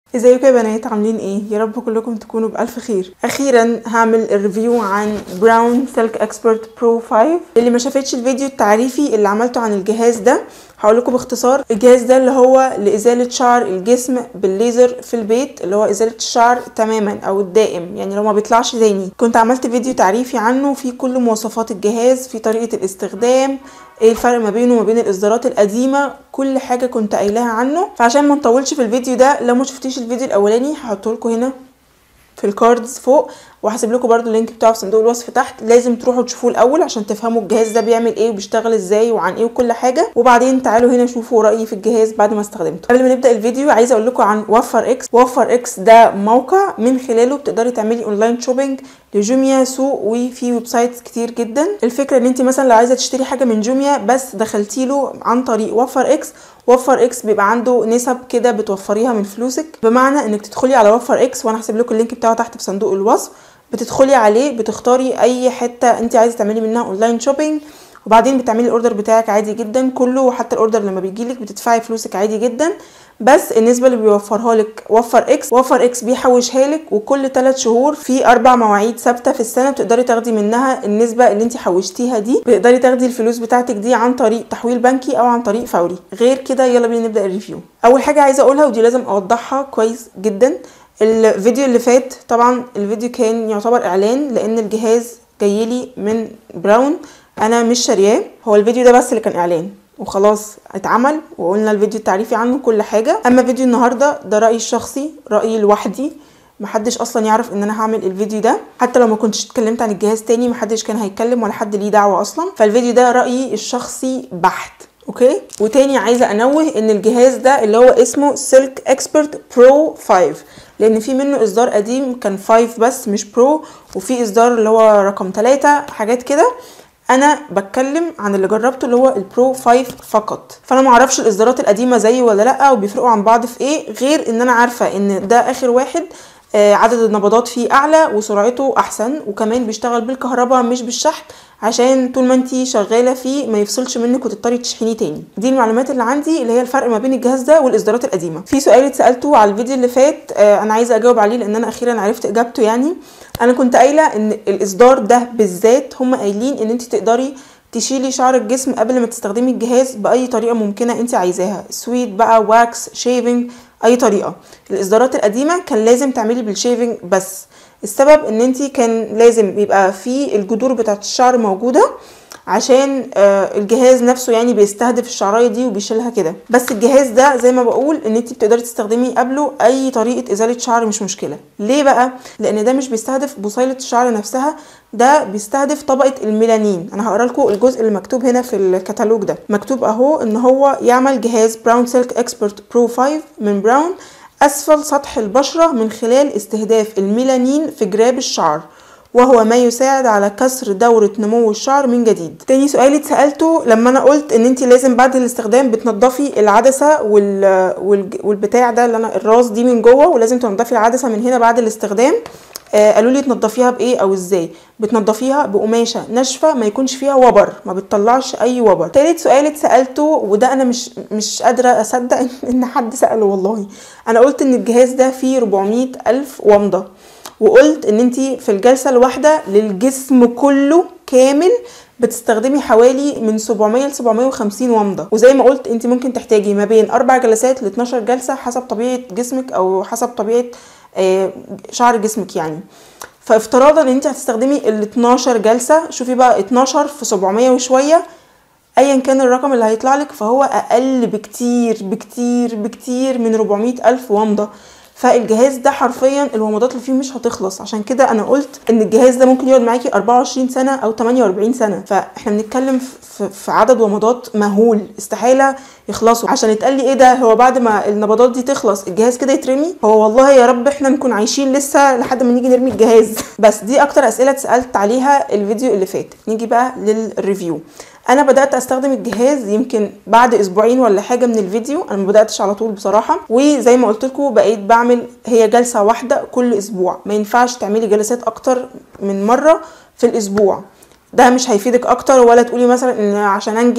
ازيكم يا بنات عاملين ايه يا رب كلكم تكونوا بالف خير اخيرا هعمل الريفيو عن براون سلك اكسبرت برو 5 اللي ما شافتش الفيديو التعريفي اللي عملته عن الجهاز ده هقول لكم باختصار الجهاز ده اللي هو لازاله شعر الجسم بالليزر في البيت اللي هو ازاله الشعر تماما او الدائم يعني لو ما بيطلعش تاني كنت عملت فيديو تعريفي عنه فيه كل مواصفات الجهاز في طريقه الاستخدام ايه الفرق ما بينه وما بين الاصدارات القديمه كل حاجه كنت قايلاها عنه فعشان ما نطولش في الفيديو ده لو ما شفتيش الفيديو الاولاني هحطه لكم هنا في الكاردز فوق وهسيب لكم برده اللينك بتاعه في صندوق الوصف تحت لازم تروحوا تشوفوه الاول عشان تفهموا الجهاز ده بيعمل ايه وبيشتغل ازاي وعن ايه وكل حاجه وبعدين تعالوا هنا شوفوا رايي في الجهاز بعد ما استخدمته قبل ما نبدا الفيديو عايزه اقول لكم عن وفر اكس وفر اكس ده موقع من خلاله بتقدري تعملي اونلاين شوبينج لجوميا سوق وفي ويب سايتس كتير جدا الفكره ان انت مثلا لو عايزه تشتري حاجه من جوميا بس دخلتي له عن طريق وفر اكس وفر اكس بيبقى عنده نسب كده بتوفريها من فلوسك بمعنى انك تدخلي على وفر اكس وانا هسيب لكم اللينك بتاعه تحت في صندوق الوصف بتدخلي عليه بتختاري اي حته انت عايزه تعملي منها اونلاين شوبينج وبعدين بتعملي الاوردر بتاعك عادي جدا كله وحتى الاوردر لما بيجيلك بتدفعي فلوسك عادي جدا بس النسبة اللي بيوفرها لك وفر اكس وفر اكس بيحوشها لك وكل 3 شهور في اربع مواعيد ثابتة في السنة بتقدري تاخدي منها النسبة اللي انت حوشتيها دي بتقدري تاخدي الفلوس بتاعتك دي عن طريق تحويل بنكي او عن طريق فوري غير كده يلا بينا نبدأ الريفيو اول حاجة عايزة اقولها ودي لازم اوضحها كويس جدا الفيديو اللي فات طبعا الفيديو كان يعتبر اعلان لان الجهاز جايلي من براون انا مش شارياه هو الفيديو ده بس اللي كان اعلان وخلاص اتعمل وقلنا الفيديو التعريفي عنه كل حاجه اما فيديو النهارده ده رايي الشخصي رايي لوحدي محدش اصلا يعرف ان انا هعمل الفيديو ده حتى لو ما كنتش اتكلمت عن الجهاز تاني محدش كان هيتكلم ولا حد ليه دعوه اصلا فالفيديو ده رايي الشخصي بحت اوكي وتاني عايزه انوه ان الجهاز ده اللي هو اسمه سلك اكسبرت برو 5 لان في منه اصدار قديم كان 5 بس مش برو وفي اصدار اللي هو رقم 3 حاجات كده انا بتكلم عن اللي جربته اللي هو البرو 5 فقط فانا ما اعرفش الاصدارات القديمه زي ولا لا وبيفرقوا عن بعض في ايه غير ان انا عارفه ان ده اخر واحد آه عدد النبضات فيه اعلى وسرعته احسن وكمان بيشتغل بالكهرباء مش بالشحن عشان طول ما انتي شغاله فيه ما يفصلش منك وتضطري تشحنيه تاني دي المعلومات اللي عندي اللي هي الفرق ما بين الجهاز ده والاصدارات القديمه في سؤال اتسالته على الفيديو اللي فات آه انا عايزه اجاوب عليه لان انا اخيرا عرفت اجابته يعني انا كنت قايله ان الاصدار ده بالذات هم قايلين ان انت تقدري تشيلي شعر الجسم قبل ما تستخدمي الجهاز باي طريقه ممكنه انت عايزاها سويت بقى واكس شيفنج اي طريقه الاصدارات القديمه كان لازم تعملي بالشيفنج بس السبب ان انت كان لازم يبقى في الجذور بتاعه الشعر موجوده عشان الجهاز نفسه يعني بيستهدف الشعرايه دي وبيشيلها كده بس الجهاز ده زي ما بقول ان انت بتقدري تستخدمي قبله اي طريقه ازاله شعر مش مشكله ليه بقى لان ده مش بيستهدف بصيله الشعر نفسها ده بيستهدف طبقه الميلانين انا هقرا لكم الجزء اللي مكتوب هنا في الكتالوج ده مكتوب اهو ان هو يعمل جهاز براون سيلك اكسبرت برو 5 من براون اسفل سطح البشره من خلال استهداف الميلانين في جراب الشعر وهو ما يساعد على كسر دورة نمو الشعر من جديد تاني سؤال اتسألته لما انا قلت ان انت لازم بعد الاستخدام بتنضفي العدسة وال... وال... والبتاع ده اللي انا الراس دي من جوه ولازم تنضفي العدسة من هنا بعد الاستخدام آه قالوا لي تنضفيها بايه او ازاي بتنضفيها بقماشه ناشفه ما يكونش فيها وبر ما بتطلعش اي وبر تالت سؤال اتسالته وده انا مش مش قادره اصدق ان حد ساله والله انا قلت ان الجهاز ده فيه 400 الف ومضه وقلت ان انت في الجلسه الواحده للجسم كله كامل بتستخدمي حوالي من 700 ل 750 ومضه وزي ما قلت انت ممكن تحتاجي ما بين اربع جلسات ل 12 جلسه حسب طبيعه جسمك او حسب طبيعه شعر جسمك يعني فافتراضا ان انت هتستخدمي ال 12 جلسه شوفي بقى 12 في 700 وشويه ايا كان الرقم اللي هيطلع لك فهو اقل بكتير بكتير بكتير من 400 الف ومضه فالجهاز ده حرفيا الومضات اللي فيه مش هتخلص عشان كده انا قلت ان الجهاز ده ممكن يقعد معاكي 24 سنه او 48 سنه فاحنا بنتكلم في, في عدد ومضات مهول استحاله يخلصوا عشان يتقال لي ايه ده هو بعد ما النبضات دي تخلص الجهاز كده يترمي هو والله يا رب احنا نكون عايشين لسه لحد ما نيجي نرمي الجهاز بس دي اكتر اسئله اتسالت عليها الفيديو اللي فات نيجي بقى للريفيو انا بدات استخدم الجهاز يمكن بعد اسبوعين ولا حاجه من الفيديو انا ما بداتش على طول بصراحه وزي ما قلت لكم بقيت بعمل هي جلسه واحده كل اسبوع ما ينفعش تعملي جلسات اكتر من مره في الاسبوع ده مش هيفيدك اكتر ولا تقولي مثلا ان عشان انجز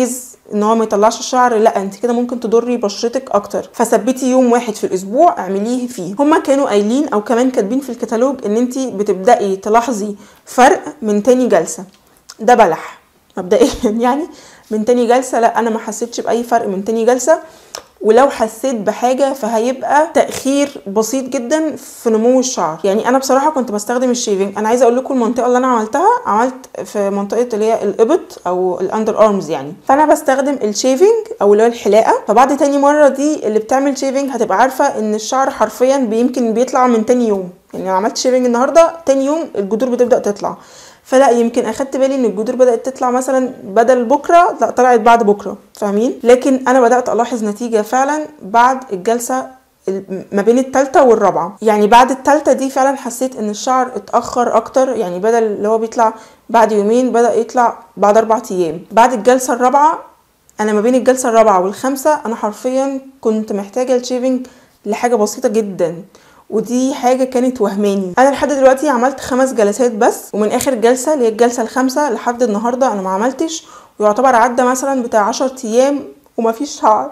ان هو ما يطلعش الشعر لا انت كده ممكن تضري بشرتك اكتر فثبتي يوم واحد في الاسبوع اعمليه فيه هما كانوا قايلين او كمان كاتبين في الكتالوج ان انت بتبداي تلاحظي فرق من تاني جلسه ده بلح مبدئيا يعني من تاني جلسه لا انا ما حسيتش باي فرق من تاني جلسه ولو حسيت بحاجه فهيبقى تاخير بسيط جدا في نمو الشعر يعني انا بصراحه كنت بستخدم الشيفنج انا عايزه اقول لكم المنطقه اللي انا عملتها عملت في منطقه اللي هي الابط او الاندر ارمز يعني فانا بستخدم الشيفنج او اللي هو الحلاقه فبعد تاني مره دي اللي بتعمل شيفنج هتبقى عارفه ان الشعر حرفيا يمكن بيطلع من تاني يوم يعني انا عملت شيفنج النهارده تاني يوم الجذور بتبدا تطلع فلا يمكن اخدت بالي ان الجذور بدات تطلع مثلا بدل بكره لا طلعت بعد بكره فاهمين لكن انا بدات الاحظ نتيجه فعلا بعد الجلسه ما بين التالتة والرابعة يعني بعد التالتة دي فعلا حسيت ان الشعر اتأخر اكتر يعني بدل اللي هو بيطلع بعد يومين بدأ يطلع بعد اربع ايام بعد الجلسة الرابعة انا ما بين الجلسة الرابعة والخامسة انا حرفيا كنت محتاجة الشيفنج لحاجة بسيطة جدا ودي حاجه كانت وهماني انا لحد دلوقتي عملت خمس جلسات بس ومن اخر جلسه اللي هي الجلسه الخامسه لحد النهارده انا ما عملتش ويعتبر عدى مثلا بتاع عشر ايام ومفيش شعر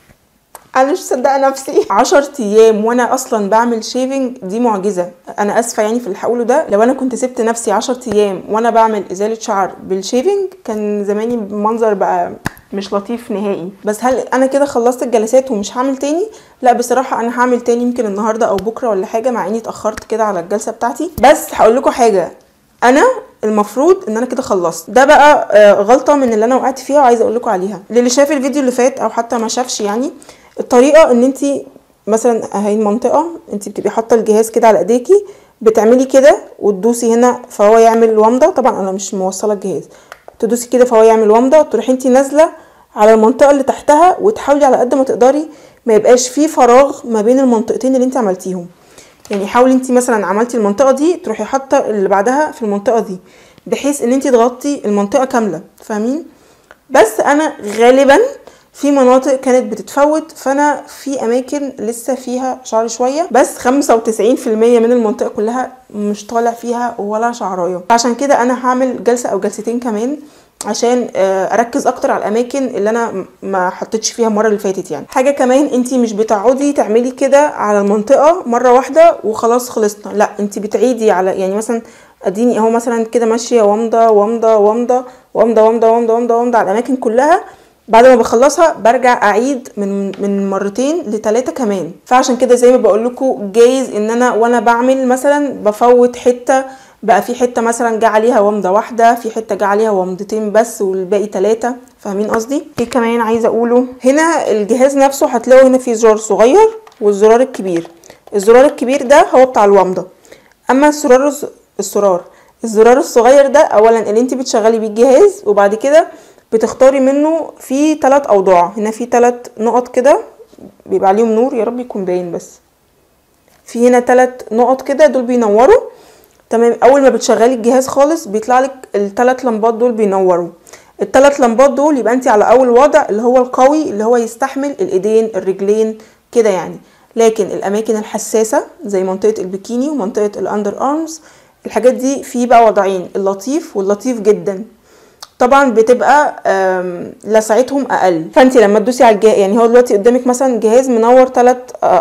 انا مش مصدقه نفسي 10 ايام وانا اصلا بعمل شيفنج دي معجزه انا اسفه يعني في اللي هقوله ده لو انا كنت سبت نفسي 10 ايام وانا بعمل ازاله شعر بالشيفنج كان زماني بمنظر بقى مش لطيف نهائي بس هل انا كده خلصت الجلسات ومش هعمل تاني لا بصراحه انا هعمل تاني يمكن النهارده او بكره ولا حاجه مع اني اتاخرت كده على الجلسه بتاعتي بس هقول لكم حاجه انا المفروض ان انا كده خلصت ده بقى غلطه من اللي انا وقعت فيها وعايزه اقول لكم عليها للي شاف الفيديو اللي فات او حتى ما شافش يعني الطريقه ان انت مثلا اهي المنطقه انت بتبقي حاطه الجهاز كده على ايديكي بتعملي كده وتدوسي هنا فهو يعمل ومضه طبعا انا مش موصله الجهاز تدوسي كده فهو يعمل ومضه تروحي انت نازله على المنطقه اللي تحتها وتحاولي على قد ما تقدري ما يبقاش فيه فراغ ما بين المنطقتين اللي انت عملتيهم يعني حاولي انت مثلا عملتي المنطقه دي تروحي حاطه اللي بعدها في المنطقه دي بحيث ان انت تغطي المنطقه كامله فاهمين بس انا غالبا في مناطق كانت بتتفوت فانا في اماكن لسه فيها شعر شويه بس 95% من المنطقه كلها مش طالع فيها ولا شعرايه عشان كده انا هعمل جلسه او جلستين كمان عشان اركز اكتر على الاماكن اللي انا ما حطيتش فيها المره اللي فاتت يعني حاجه كمان انت مش بتقعدي تعملي كده على المنطقه مره واحده وخلاص خلصنا لا انت بتعيدي على يعني مثلا اديني اهو مثلا كده ماشيه وامضه وامضه وامضه وامضه وامضه وامضه وامضه وامضه على الاماكن كلها بعد ما بخلصها برجع اعيد من من مرتين لثلاثه كمان فعشان كده زي ما بقول لكم جايز ان انا وانا بعمل مثلا بفوت حته بقى في حته مثلا جه عليها ومضه واحده في حته جه عليها ومضتين بس والباقي ثلاثه فاهمين قصدي ايه كمان عايزه اقوله هنا الجهاز نفسه هتلاقوا هنا في زرار صغير والزرار الكبير الزرار الكبير ده هو بتاع الومضه اما الزرار الزرار الزرار الصغير ده اولا اللي انت بتشغلي بيه الجهاز وبعد كده بتختاري منه في ثلاث اوضاع هنا في ثلاث نقط كده بيبقى عليهم نور يا رب يكون باين بس في هنا ثلاث نقط كده دول بينوروا تمام اول ما بتشغلي الجهاز خالص بيطلع لك الثلاث لمبات دول بينوروا الثلاث لمبات دول يبقى انت على اول وضع اللي هو القوي اللي هو يستحمل الايدين الرجلين كده يعني لكن الاماكن الحساسه زي منطقه البكيني ومنطقه الاندر ارمز الحاجات دي في بقى وضعين اللطيف واللطيف جدا طبعا بتبقى لسعتهم اقل فانت لما تدوسي على الجهاز يعني هو دلوقتي قدامك مثلا جهاز منور ثلاث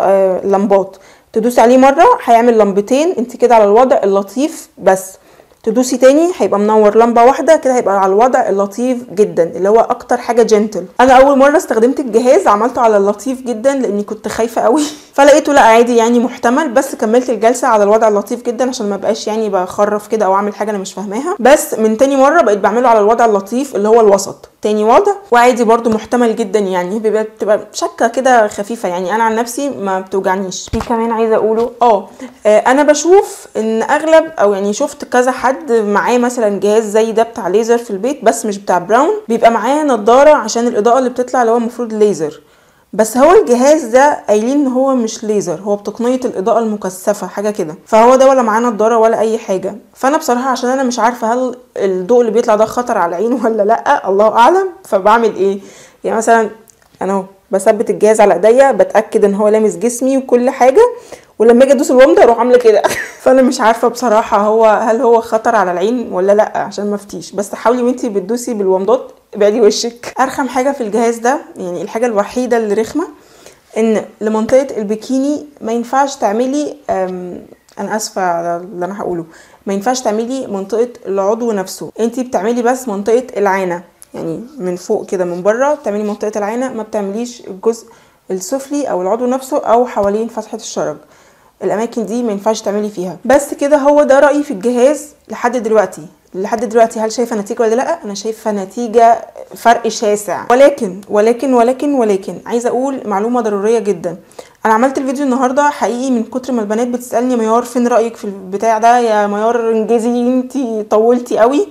لمبات تدوسي عليه مره هيعمل لمبتين انت كده على الوضع اللطيف بس تدوسي تاني هيبقى منور لمبه واحده كده هيبقى على الوضع اللطيف جدا اللي هو اكتر حاجه جنتل انا اول مره استخدمت الجهاز عملته على اللطيف جدا لاني كنت خايفه قوي فلقيته لا عادي يعني محتمل بس كملت الجلسه على الوضع اللطيف جدا عشان ما بقاش يعني بخرف كده او اعمل حاجه انا مش فاهماها بس من تاني مره بقيت بعمله على الوضع اللطيف اللي هو الوسط تاني وضع وعادي برده محتمل جدا يعني بيبقى بتبقى شكه كده خفيفه يعني انا عن نفسي ما بتوجعنيش في كمان عايزه اقوله اه انا بشوف ان اغلب او يعني شفت كذا حد معاه مثلا جهاز زي ده بتاع ليزر في البيت بس مش بتاع براون بيبقى معاه نضاره عشان الاضاءه اللي بتطلع اللي هو المفروض ليزر بس هو الجهاز ده قايلين ان هو مش ليزر هو بتقنيه الاضاءه المكثفه حاجه كده فهو ده ولا معاه نضاره ولا اي حاجه فانا بصراحه عشان انا مش عارفه هل الضوء اللي بيطلع ده خطر على العين ولا لا الله اعلم فبعمل ايه يعني مثلا انا اهو بثبت الجهاز على ايديا بتاكد ان هو لامس جسمي وكل حاجه ولما اجي ادوس الومضه اروح عامله كده فانا مش عارفه بصراحه هو هل هو خطر على العين ولا لا عشان ما افتيش بس حاولي وانتي بتدوسي بالومضات ابعدي وشك ارخم حاجه في الجهاز ده يعني الحاجه الوحيده اللي رخمه ان لمنطقه البكيني ما ينفعش تعملي انا اسفه على اللي انا هقوله ما ينفعش تعملي منطقه العضو نفسه انت بتعملي بس منطقه العانه يعني من فوق كده من بره بتعملي منطقه العانه ما بتعمليش الجزء السفلي او العضو نفسه او حوالين فتحه الشرج الاماكن دي ما ينفعش تعملي فيها بس كده هو ده رايي في الجهاز لحد دلوقتي لحد دلوقتي هل شايفه نتيجه ولا لا انا شايفه نتيجه فرق شاسع ولكن ولكن ولكن ولكن عايزه اقول معلومه ضروريه جدا انا عملت الفيديو النهارده حقيقي من كتر ما البنات بتسالني ميار فين رايك في البتاع ده يا ميار انجزي انتي طولتي قوي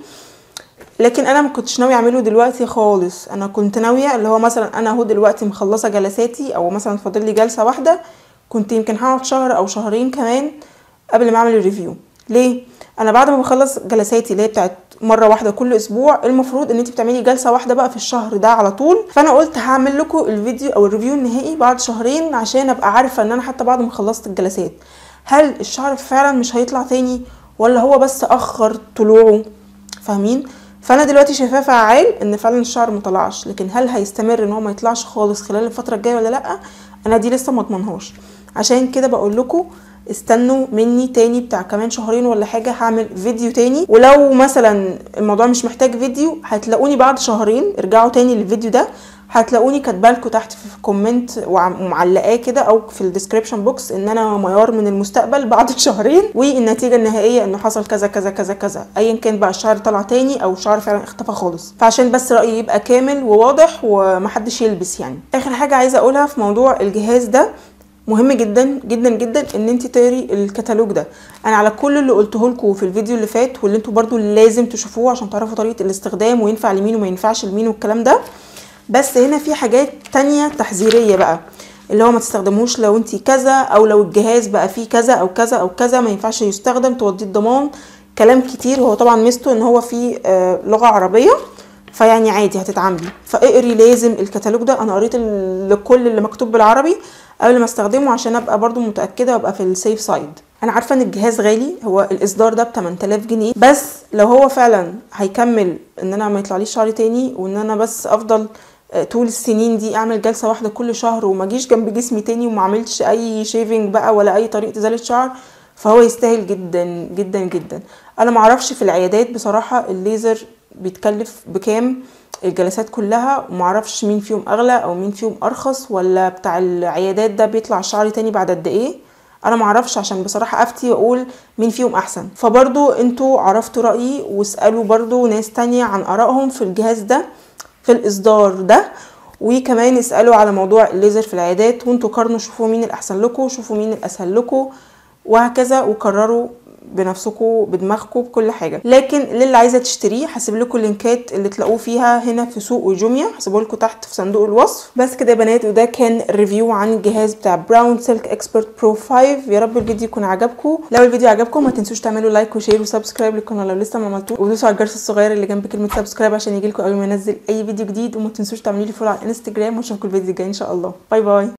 لكن انا ما كنتش ناويه اعمله دلوقتي خالص انا كنت ناويه اللي هو مثلا انا اهو دلوقتي مخلصه جلساتي او مثلا فاضل لي جلسه واحده كنت يمكن هقعد شهر او شهرين كمان قبل ما اعمل الريفيو ليه انا بعد ما بخلص جلساتي اللي هي بتاعت مره واحده كل اسبوع المفروض ان انت بتعملي جلسه واحده بقى في الشهر ده على طول فانا قلت هعمل لكم الفيديو او الريفيو النهائي بعد شهرين عشان ابقى عارفه ان انا حتى بعد ما خلصت الجلسات هل الشعر فعلا مش هيطلع تاني ولا هو بس اخر طلوعه فاهمين فانا دلوقتي شايفاه فعال ان فعلا الشعر مطلعش لكن هل هيستمر ان هو ما يطلعش خالص خلال الفتره الجايه ولا لا انا دي لسه ما اضمنهاش عشان كده بقول لكم استنوا مني تاني بتاع كمان شهرين ولا حاجة هعمل فيديو تاني ولو مثلا الموضوع مش محتاج فيديو هتلاقوني بعد شهرين ارجعوا تاني للفيديو ده هتلاقوني كاتبالكوا تحت في كومنت ومعلقاه كده او في الديسكريبشن بوكس ان انا ميار من المستقبل بعد شهرين والنتيجه النهائيه انه حصل كذا كذا كذا كذا ايا كان بقى الشعر طلع تاني او الشعر فعلا اختفى خالص فعشان بس رايي يبقى كامل وواضح ومحدش يلبس يعني اخر حاجه عايزه اقولها في موضوع الجهاز ده مهم جدا جدا جدا ان انت تقري الكتالوج ده انا على كل اللي قلته لكم في الفيديو اللي فات واللي انتوا برضو لازم تشوفوه عشان تعرفوا طريقه الاستخدام وينفع لمين وما ينفعش لمين والكلام ده بس هنا في حاجات تانية تحذيريه بقى اللي هو ما تستخدموش لو انت كذا او لو الجهاز بقى فيه كذا او كذا او كذا ما ينفعش يستخدم توديه الضمان كلام كتير وهو طبعا ميزته ان هو فيه آه لغه عربيه فيعني عادي هتتعاملي فاقري لازم الكتالوج ده انا قريت لكل اللي مكتوب بالعربي قبل ما استخدمه عشان ابقى برضو متاكده وابقى في السيف سايد انا عارفه ان الجهاز غالي هو الاصدار ده ب 8000 جنيه بس لو هو فعلا هيكمل ان انا ما يطلعليش شعري تاني وان انا بس افضل طول السنين دي اعمل جلسه واحده كل شهر وما اجيش جنب جسمي تاني وما اعملش اي شيفنج بقى ولا اي طريقه ازاله شعر فهو يستاهل جدا جدا جدا انا معرفش في العيادات بصراحه الليزر بيتكلف بكام الجلسات كلها ومعرفش مين فيهم اغلى او مين فيهم ارخص ولا بتاع العيادات ده بيطلع شعري تاني بعد قد ايه انا معرفش عشان بصراحه افتي واقول مين فيهم احسن فبرضو انتوا عرفتوا رايي واسالوا برضو ناس تانية عن ارائهم في الجهاز ده في الاصدار ده وكمان اسالوا على موضوع الليزر في العيادات وانتوا قارنوا شوفوا مين الاحسن لكم شوفوا مين الاسهل لكم وهكذا وقرروا بنفسكم بدماغكم بكل حاجه لكن للي عايزه تشتريه هسيب لكم اللينكات اللي تلاقوه فيها هنا في سوق وجوميا هسيبه لكم تحت في صندوق الوصف بس كده يا بنات وده كان ريفيو عن الجهاز بتاع براون سيلك اكسبرت برو 5 يا رب الفيديو يكون عجبكم لو الفيديو عجبكم ما تنسوش تعملوا لايك وشير وسبسكرايب للقناه لو لسه ما عملتوش ودوسوا على الجرس الصغير اللي جنب كلمه سبسكرايب عشان يجيلكم اول ما انزل اي فيديو جديد وما تنسوش تعملوا لي فولو على الانستجرام واشوفكم الفيديو الجاي ان شاء الله باي باي